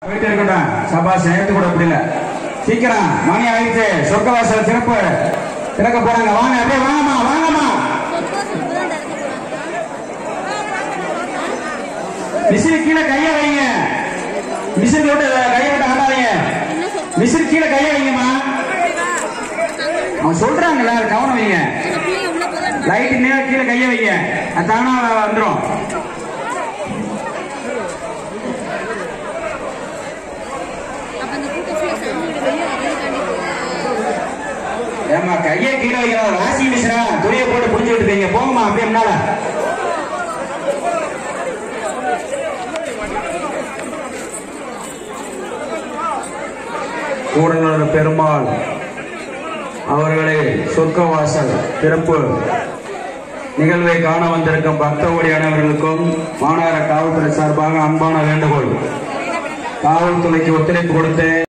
போயிட்டு இருக்கட்டும் சபாஷ் நேரத்து கூட அப்படி இல்ல சீக்கிரம் மணி ஆயிடுச்சு சொர்க்கவாசல் சிறப்பு திறக்க போறாங்க வாங்க அப்படியே வாங்கம்மா வாங்கம்மா மிஷினு கீழே கைய வைங்க மிஷின் விட்டு கையை விட்டு ஆடாதீங்க மிஷின் கீழே கைய வைங்கம்மா அவன் சொல்றாங்கல்ல கவனம் வைங்க லைட் நேர கீழே கைய வைங்க அது தானா வந்துரும் ஏமா கையை கீழே வைக்கணும் வாஷிங் மிஷினா துணியை போட்டு புடிச்சு விட்டுருக்கீங்க போங்கம்மா அப்படியே முன்னால கூடலூர் பெருமாள் அவர்களை சொர்க்கவாசல் திறப்பு நிகழ்வை காண வந்திருக்கும் பக்த ஓடியானவர்களுக்கும் மாநகர காவல்துறை சார்பாக அன்பான வேண்டுகோள் காவல்துறைக்கு ஒத்துழைப்பு கொடுத்து